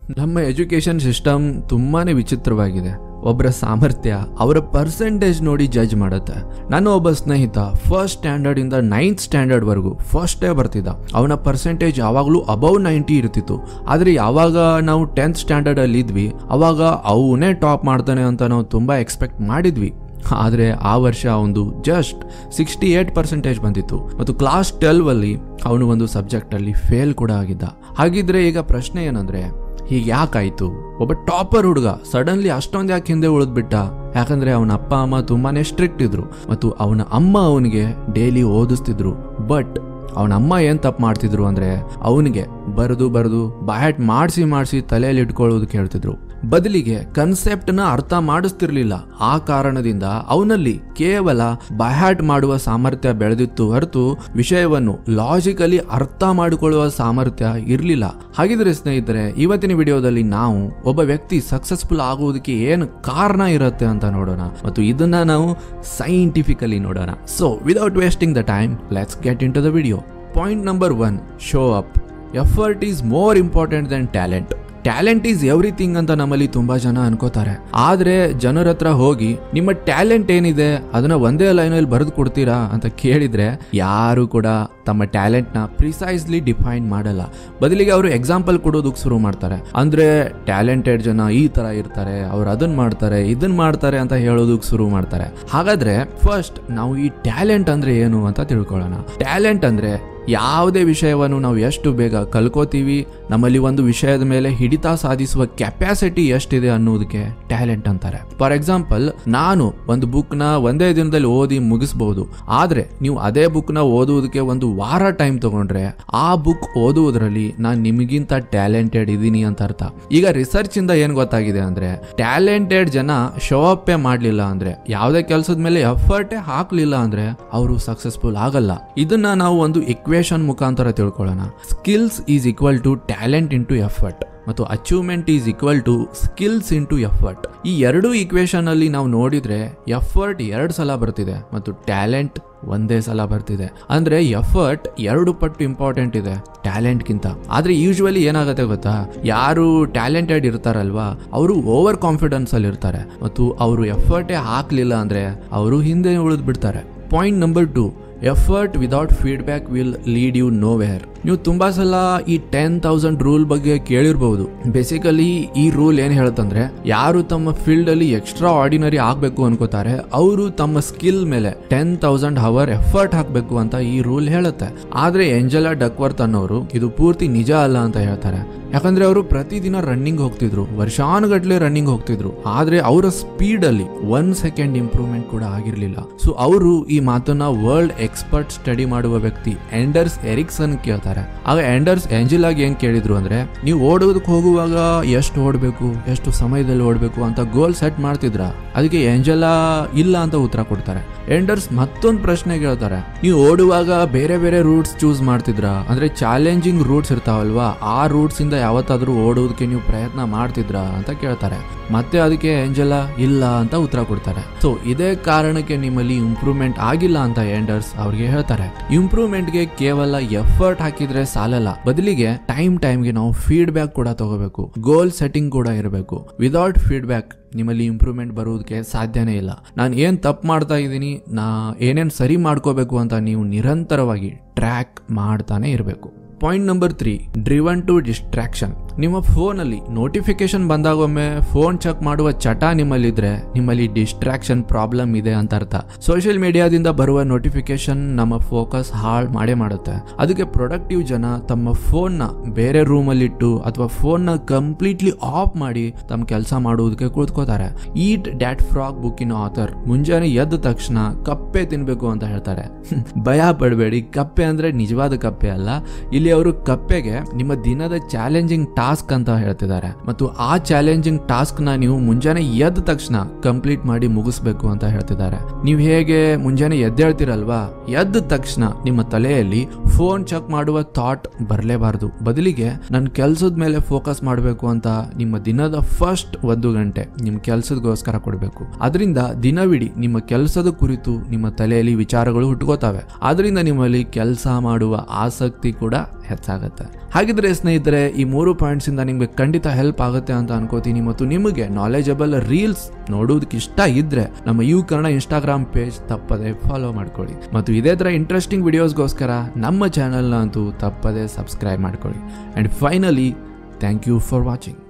ನಮ್ಮ education system ತುಂಬಾನೇ ವಿಚಿತ್ರವಾಗಿದೆ ಒಬ್ಬರ ಸಾಮರ್ಥ್ಯ ಅವರ ಪರ್ಸೆಂಟೇಜ್ ನೋಡಿ ಜಡ್ಜ್ ಮಾಡುತ್ತೆ ನನ್ನ ಒಬ್ಬ ಸ್ನೇಹಿತ ಫಸ್ಟ್ ಸ್ಟ್ಯಾಂಡರ್ಡ್ ಇಂದ ನೈನ್ತ್ ಸ್ಟ್ಯಾಂಡರ್ಡ್ ವರೆಗೂ ಫಸ್ಟೇ ಬರ್ತಿದ್ದ ಅವನ ಪರ್ಸೆಂಟೇಜ್ ಯಾವಾಗಲೂ ಅಬೌವ್ ನೈಂಟಿ ಇರ್ತಿತ್ತು ಆದರೆ ಯಾವಾಗ ನಾವು ಟೆಂತ್ ಸ್ಟ್ಯಾಂಡರ್ಡ್ ಅಲ್ಲಿ ಇದ್ವಿ ಅವಾಗ ಅವನೇ ಟಾಪ್ ಮಾಡ್ತಾನೆ ಅಂತ ನಾವು ತುಂಬಾ ಎಕ್ಸ್ಪೆಕ್ಟ್ ಮಾಡಿದ್ವಿ ಆದರೆ ಆ ವರ್ಷ ಅವನು ಜಸ್ಟ್ ಸಿಕ್ಸ್ಟಿ ಏಟ್ ಪರ್ಸೆಂಟೇಜ್ ಬಂದಿತ್ತು ಮತ್ತು ಕ್ಲಾಸ್ ಟ್ವೆಲ್ವ್ ಅಲ್ಲಿ ಅವನು ಒಂದು ಸಬ್ಜೆಕ್ಟ್ ಅಲ್ಲಿ ಫೇಲ್ ಕೂಡ ಆಗಿದ್ದ ಹಾಗಿದ್ರೆ ಈಗ ಪ್ರಶ್ನೆ ಏನಂದ್ರೆ ಹೀಗೆ ಯಾಕಾಯ್ತು ಒಬ್ಬ ಟಾಪರ್ ಹುಡುಗ ಸಡನ್ಲಿ ಅಷ್ಟೊಂದು ಯಾಕೆ ಹಿಂದೆ ಉಳಿದ್ಬಿಟ್ಟ ಯಾಕಂದ್ರೆ ಅವನ ಅಪ್ಪ ಅಮ್ಮ ತುಂಬಾನೇ ಸ್ಟ್ರಿಕ್ಟ್ ಇದ್ರು ಮತ್ತು ಅವನ ಅಮ್ಮ ಅವನಿಗೆ ಡೈಲಿ ಓದಿಸ್ತಿದ್ರು ಬಟ್ ಅವನ ಅಮ್ಮ ಏನ್ ತಪ್ಪು ಮಾಡ್ತಿದ್ರು ಅಂದ್ರೆ ಅವನಿಗೆ ಬರೆದು ಬರೆದು ಬಾಯಟ್ ಮಾಡಿಸಿ ಮಾಡಿಸಿ ತಲೆಯಲ್ಲಿ ಇಟ್ಕೊಳ್ಳೋದಕ್ಕೆ ಹೇಳ್ತಿದ್ರು ಬದಲಿಗೆ ಕನ್ಸೆಪ್ಟ್ ನ ಅರ್ಥ ಮಾಡಿಸ್ತಿರ್ಲಿಲ್ಲ ಆ ಕಾರಣದಿಂದ ಅವನಲ್ಲಿ ಕೇವಲ ಬಹ್ಯಾಟ್ ಮಾಡುವ ಸಾಮರ್ಥ್ಯ ಬೆಳೆದಿತ್ತು ಹೊರತು ವಿಷಯವನ್ನು ಲಾಜಿಕಲಿ ಅರ್ಥ ಮಾಡಿಕೊಳ್ಳುವ ಸಾಮರ್ಥ್ಯ ಇರಲಿಲ್ಲ ಹಾಗಿದ್ರೆ ಸ್ನೇಹಿತರೆ ಇವತ್ತಿನ ವಿಡಿಯೋದಲ್ಲಿ ನಾವು ಒಬ್ಬ ವ್ಯಕ್ತಿ ಸಕ್ಸಸ್ಫುಲ್ ಆಗುವುದಕ್ಕೆ ಏನು ಕಾರಣ ಇರುತ್ತೆ ಅಂತ ನೋಡೋಣ ಮತ್ತು ಇದನ್ನ ನಾವು ಸೈಂಟಿಫಿಕಲಿ ನೋಡೋಣ so without wasting the time let's get into the video point number one show up effort is more important than talent talent is everything ಅಂತ ನಮ್ಮಲ್ಲಿ ತುಂಬಾ ಜನ ಅನ್ಕೋತಾರೆ ಆದ್ರೆ ಜನರ ಹತ್ರ ಹೋಗಿ ನಿಮ್ಮ ಟ್ಯಾಲೆಂಟ್ ಏನಿದೆ ಅದನ್ನ ಒಂದೇ ಲೈನಲ್ಲಿ ಬರೆದು ಕೊಡ್ತೀರಾ ಅಂತ ಕೇಳಿದ್ರೆ ಯಾರು ಕೂಡ ತಮ್ಮ ಟ್ಯಾಲೆಂಟ್ ನ ಪ್ರಿಸೈಸ್ಲಿ ಡಿಫೈನ್ ಮಾಡಲ್ಲ ಬದಲಿಗೆ ಅವರು ಎಕ್ಸಾಂಪಲ್ ಕೊಡೋದಕ್ಕೆ ಶುರು ಮಾಡ್ತಾರೆ ಅಂದ್ರೆ ಟ್ಯಾಲೆಂಟೆಡ್ ಜನ ಈ ತರ ಇರ್ತಾರೆ ಅವ್ರು ಅದನ್ನ ಮಾಡ್ತಾರೆ ಇದನ್ನ ಮಾಡ್ತಾರೆ ಅಂತ ಹೇಳೋದಕ್ಕೆ ಶುರು ಮಾಡ್ತಾರೆ ಹಾಗಾದ್ರೆ ಫಸ್ಟ್ ನಾವು ಈ ಟ್ಯಾಲೆಂಟ್ ಅಂದ್ರೆ ಏನು ಅಂತ ತಿಳ್ಕೊಳ್ಳೋಣ ಟ್ಯಾಲೆಂಟ್ ಅಂದ್ರೆ ಯಾವುದೇ ವಿಷಯವನ್ನು ನಾವು ಎಷ್ಟು ಬೇಗ ಕಲ್ಕೋತೀವಿ ನಮ್ಮಲ್ಲಿ ಒಂದು ವಿಷಯದ ಮೇಲೆ ಹಿಡಿತ ಸಾಧಿಸುವ ಕೆಪಾಸಿಟಿ ಎಷ್ಟಿದೆ ಅನ್ನೋದಕ್ಕೆ ಟ್ಯಾಲೆಂಟ್ ಅಂತಾರೆ ಫಾರ್ ಎಕ್ಸಾಂಪಲ್ ನಾನು ಒಂದು ಬುಕ್ ನ ಒಂದೇ ದಿನದಲ್ಲಿ ಓದಿ ಮುಗಿಸಬಹುದು ಆದ್ರೆ ನೀವು ಅದೇ ಬುಕ್ ನ ಓದುವುದಕ್ಕೆ ಒಂದು ವಾರ ಟೈಮ್ ತಗೊಂಡ್ರೆ ಆ ಬುಕ್ ಓದುವುದರಲ್ಲಿ ನಾನು ನಿಮಗಿಂತ ಟ್ಯಾಲೆಂಟೆಡ್ ಇದ್ದೀನಿ ಅಂತ ಅರ್ಥ ಈಗ ರಿಸರ್ಚ್ ಇಂದ ಏನ್ ಗೊತ್ತಾಗಿದೆ ಅಂದ್ರೆ ಟ್ಯಾಲೆಂಟೆಡ್ ಜನ ಶೋ ಅಪ್ ಮಾಡ್ಲಿಲ್ಲ ಅಂದ್ರೆ ಯಾವುದೇ ಕೆಲಸದ ಮೇಲೆ ಎಫರ್ಟೇ ಹಾಕ್ಲಿಲ್ಲ ಅಂದ್ರೆ ಅವರು ಸಕ್ಸಸ್ಫುಲ್ ಆಗಲ್ಲ ಇದನ್ನ ನಾವು ಒಂದು ಇಕ್ವೇಶನ್ ಮುಖಾಂತರ ತಿಳ್ಕೊಳ್ಳೋಣ skills is equal to talent into effort ಮತ್ತು achievement is equal to skills into effort ಈ ಎರಡು ಇಕ್ವೇಶನ್ ಅಲ್ಲಿ ನಾವು ನೋಡಿದ್ರೆ ಎಫರ್ಟ್ ಎರಡು ಸಲ ಬರ್ತಿದೆ ಮತ್ತು ಟ್ಯಾಲೆಂಟ್ ಒಂದೇ ಸಲ ಬರ್ತಿದೆ ಅಂದ್ರೆ ಎಫರ್ಟ್ ಎರಡು ಪಟ್ಟು ಇಂಪಾರ್ಟೆಂಟ್ ಇದೆ ಟ್ಯಾಲೆಂಟ್ಗಿಂತ ಆದ್ರೆ ಯೂಶುವಲಿ ಏನಾಗುತ್ತೆ ಗೊತ್ತಾ ಯಾರು ಟ್ಯಾಲೆಂಟೆಡ್ ಇರ್ತಾರಲ್ವಾ ಅವರು ಓವರ್ ಕಾನ್ಫಿಡೆನ್ಸ್ ಅಲ್ಲಿ ಇರ್ತಾರೆ ಮತ್ತು ಅವರು ಎಫರ್ಟೇ ಹಾಕ್ಲಿಲ್ಲ ಅಂದ್ರೆ ಅವರು ಹಿಂದೆ ಉಳಿದ್ ಬಿಡ್ತಾರೆ point number two effort without feedback will lead you nowhere ನೀವು ತುಂಬಾ ಸಲ ಈ ಟೆನ್ ತೌಸಂಡ್ ರೂಲ್ ಬಗ್ಗೆ ಕೇಳಿರ್ಬಹುದು ಬೇಸಿಕಲಿ ಈ ರೂಲ್ ಏನ್ ಹೇಳುತ್ತಂದ್ರೆ ಯಾರು ತಮ್ಮ ಫೀಲ್ಡ್ ಅಲ್ಲಿ ಎಕ್ಸ್ಟ್ರಾ ಆರ್ಡಿನರಿ ಆಗ್ಬೇಕು ಅನ್ಕೋತಾರೆ ಅವರು ತಮ್ಮ ಸ್ಕಿಲ್ ಮೇಲೆ ಟೆನ್ ತೌಸಂಡ್ ಹವರ್ ಎಫರ್ಟ್ ಹಾಕ್ಬೇಕು ಅಂತ ಈ ರೂಲ್ ಹೇಳುತ್ತೆ ಆದ್ರೆ ಎಂಜಲಾ ಡಕ್ವರ್ತ್ ಅನ್ನೋರು ಇದು ಪೂರ್ತಿ ನಿಜ ಅಲ್ಲ ಅಂತ ಹೇಳ್ತಾರೆ ಯಾಕಂದ್ರೆ ಅವರು ಪ್ರತಿದಿನ ರನ್ನಿಂಗ್ ಹೋಗ್ತಿದ್ರು ವರ್ಷಾನುಗಟ್ಲೆ ರನ್ನಿಂಗ್ ಹೋಗ್ತಿದ್ರು ಆದ್ರೆ ಅವರ ಸ್ಪೀಡ್ ಅಲ್ಲಿ ಒನ್ ಸೆಕೆಂಡ್ ಇಂಪ್ರೂವ್ಮೆಂಟ್ ಕೂಡ ಆಗಿರ್ಲಿಲ್ಲ ಸೊ ಅವರು ಈ ಮಾತನ್ನ ವರ್ಲ್ಡ್ ಎಕ್ಸ್ಪರ್ಟ್ ಸ್ಟಡಿ ಮಾಡುವ ವ್ಯಕ್ತಿ ಎಂಡರ್ಸ್ ಎರಿಕ್ಸನ್ ಕೇಳ್ತಾರೆ ಆಗ ಎಂಡರ್ಸ್ ಏಂಜಲಾಗಿ ಏನ್ ಕೇಳಿದ್ರು ಅಂದ್ರೆ ನೀವು ಓಡೋದಕ್ಕೆ ಹೋಗುವಾಗ ಎಷ್ಟು ಓಡಬೇಕು ಎಷ್ಟು ಸಮಯದಲ್ಲಿ ಓಡಬೇಕು ಅಂತ ಗೋಲ್ ಸೆಟ್ ಮಾಡ್ತಿದ್ರ ಅದಕ್ಕೆ ಏಂಜಲಾ ಇಲ್ಲ ಅಂತ ಉತ್ತರ ಕೊಡ್ತಾರೆ ಎಂಡರ್ಸ್ ಮತ್ತೊಂದು ಪ್ರಶ್ನೆ ಕೇಳ್ತಾರೆ ನೀವು ಓಡುವಾಗ ಬೇರೆ ಬೇರೆ ರೂಟ್ಸ್ ಚೂಸ್ ಮಾಡ್ತಿದ್ರ ಅಂದ್ರೆ ಚಾಲೆಂಜಿಂಗ್ ರೂಟ್ಸ್ ಇರ್ತಾವಲ್ವಾ ಆ ರೂಟ್ಸ್ ಇಂದ ಯಾವತ್ತಾದ್ರೂ ಓಡೋದಕ್ಕೆ ನೀವು ಪ್ರಯತ್ನ ಮಾಡ್ತಿದ್ರಾ ಅಂತ ಕೇಳ್ತಾರೆ ಮತ್ತೆ ಅದಕ್ಕೆ ಏಂಜಲಾ ಇಲ್ಲ ಅಂತ ಉತ್ತರ ಕೊಡ್ತಾರೆ ಸೊ ಇದೇ ಕಾರಣಕ್ಕೆ ನಿಮ್ಮಲ್ಲಿ ಇಂಪ್ರೂವ್ಮೆಂಟ್ ಆಗಿಲ್ಲ ಅಂತ ಎಂಡರ್ಸ್ ಅವ್ರಿಗೆ ಹೇಳ್ತಾರೆ ಇಂಪ್ರೂವ್ಮೆಂಟ್ಗೆ ಕೇವಲ ಎಫರ್ಟ್ ಹಾಕಿದ್ರೆ ಸಾಲಲ್ಲ ಬದಲಿಗೆ ಟೈಮ್ ಟೈಮ್ಗೆ ನಾವು ಫೀಡ್ಬ್ಯಾಕ್ ಕೂಡ ತಗೋಬೇಕು ಗೋಲ್ ಸೆಟ್ಟಿಂಗ್ ಕೂಡ ಇರಬೇಕು ವಿದೌಟ್ ಫೀಡ್ಬ್ಯಾಕ್ ನಿಮ್ಮಲ್ಲಿ ಇಂಪ್ರೂವ್ಮೆಂಟ್ ಬರುವುದಕ್ಕೆ ಸಾಧ್ಯನೇ ಇಲ್ಲ ನಾನು ಏನ್ ತಪ್ಪು ಮಾಡ್ತಾ ಇದ್ದೀನಿ ನಾ ಏನೇನ್ ಸರಿ ಮಾಡ್ಕೋಬೇಕು ಅಂತ ನೀವು ನಿರಂತರವಾಗಿ ಟ್ರ್ಯಾಕ್ ಮಾಡ್ತಾನೆ ಇರಬೇಕು point number three driven to distraction ನಿಮ್ಮ ಫೋನಲ್ಲಿ ನೋಟಿಫಿಕೇಶನ್ ಬಂದಾಗೊಮ್ಮೆ ಫೋನ್ ಚೆಕ್ ಮಾಡುವ ಚಟ ನಿಮ್ಮಲ್ಲಿದ್ರೆ ನಿಮ್ಮಲ್ಲಿ ಡಿಸ್ಟ್ರಾಕ್ಷನ್ ಪ್ರಾಬ್ಲಮ್ ಇದೆ ಅಂತ ಅರ್ಥ ಸೋಷಿಯಲ್ ಮೀಡಿಯಾದಿಂದ ಬರುವ ನೋಟಿಫಿಕೇಶನ್ ನಮ್ಮ ಫೋಕಸ್ ಹಾಳು ಮಾಡೇ ಮಾಡುತ್ತೆ ಅದಕ್ಕೆ ಪ್ರೊಡಕ್ಟಿವ್ ಜನ ತಮ್ಮ ಫೋನ್ನ ಬೇರೆ ರೂಮಲ್ಲಿಟ್ಟು ಅಥವಾ ಫೋನ್ನ ಕಂಪ್ಲೀಟ್ಲಿ ಆಫ್ ಮಾಡಿ ತಮ್ಮ ಕೆಲಸ ಮಾಡುವುದಕ್ಕೆ ಕೂತ್ಕೋತಾರೆ ಈಟ್ ಡ್ಯಾಟ್ ಫ್ರಾಕ್ ಬುಕ್ಕಿನ ಆಥರ್ ಮುಂಜಾನೆ ಎದ್ದ ತಕ್ಷಣ ಕಪ್ಪೆ ತಿನ್ಬೇಕು ಅಂತ ಹೇಳ್ತಾರೆ ಭಯ ಪಡಬೇಡಿ ಕಪ್ಪೆ ಅಂದ್ರೆ ನಿಜವಾದ ಕಪ್ಪೆ ಅಲ್ಲ ಇಲ್ಲಿ ಅವರು ಕಪ್ಪೆಗೆ ನಿಮ್ಮ ದಿನದ ಚಾಲೆಂಜಿಂಗ್ ಟಾಸ್ಕ್ ಅಂತ ಹೇಳ್ತಿದ್ದಾರೆ ಮತ್ತು ಆ ಚಾಲೆಂಜಿಂಗ್ ಟಾಸ್ಕ್ ನ ನೀವು ಮುಂಜಾನೆ ಎದ್ದ ತಕ್ಷಣ ಕಂಪ್ಲೀಟ್ ಮಾಡಿ ಮುಗಿಸ್ಬೇಕು ಅಂತ ಹೇಳ್ತಿದ್ದಾರೆ ನೀವು ಹೇಗೆ ಮುಂಜಾನೆ ಎದ್ದೇಳ್ತಿರಲ್ವಾ ಎದ್ದ ತಕ್ಷಣ ನಿಮ್ಮ ತಲೆಯಲ್ಲಿ ಫೋನ್ ಚೆಕ್ ಮಾಡುವ ಥಾಟ್ ಬರಲೇಬಾರದು ಬದಲಿಗೆ ನನ್ನ ಕೆಲಸದ ಮೇಲೆ ಫೋಕಸ್ ಮಾಡಬೇಕು ಅಂತ ನಿಮ್ಮ ದಿನದ ಫಸ್ಟ್ ಒಂದು ಗಂಟೆ ನಿಮ್ಮ ಕೆಲಸದಗೋಸ್ಕರ ಕೊಡಬೇಕು ಅದರಿಂದ ದಿನವಿಡೀ ನಿಮ್ಮ ಕೆಲಸದ ಕುರಿತು ನಿಮ್ಮ ತಲೆಯಲ್ಲಿ ವಿಚಾರಗಳು ಹುಟ್ಕೋತಾವೆ ಅದರಿಂದ ನಿಮ್ಮಲ್ಲಿ ಕೆಲಸ ಮಾಡುವ ಆಸಕ್ತಿ ಕೂಡ ಹೆಚ್ಚಾಗತ್ತೆ ಹಾಗಿದ್ರೆ ಸ್ನೇಹಿತರೆ ಈ ಮೂರು ಪಾಯಿಂಟ್ ಪಾಯಿಂಟ್ಸಿಂದ ನಿಮಗೆ ಖಂಡಿತ ಹೆಲ್ಪ್ ಆಗುತ್ತೆ ಅಂತ ಅನ್ಕೋತೀನಿ ಮತ್ತು ನಿಮಗೆ ನಾಲೆಜಬಲ್ ರೀಲ್ಸ್ ನೋಡೋದಕ್ಕೆ ಇಷ್ಟ ಇದ್ರೆ ನಮ್ಮ ಯು ಕನ್ನಡ ಇನ್ಸ್ಟಾಗ್ರಾಮ್ ಪೇಜ್ ತಪ್ಪದೆ ಫಾಲೋ ಮಾಡ್ಕೊಳ್ಳಿ ಮತ್ತು ಇದೇ ಥರ ಇಂಟ್ರೆಸ್ಟಿಂಗ್ ವಿಡಿಯೋಸ್ಗೋಸ್ಕರ ನಮ್ಮ ಚಾನಲ್ನ ಅಂತೂ ತಪ್ಪದೆ ಸಬ್ಸ್ಕ್ರೈಬ್ ಮಾಡ್ಕೊಳ್ಳಿ and finally thank you for watching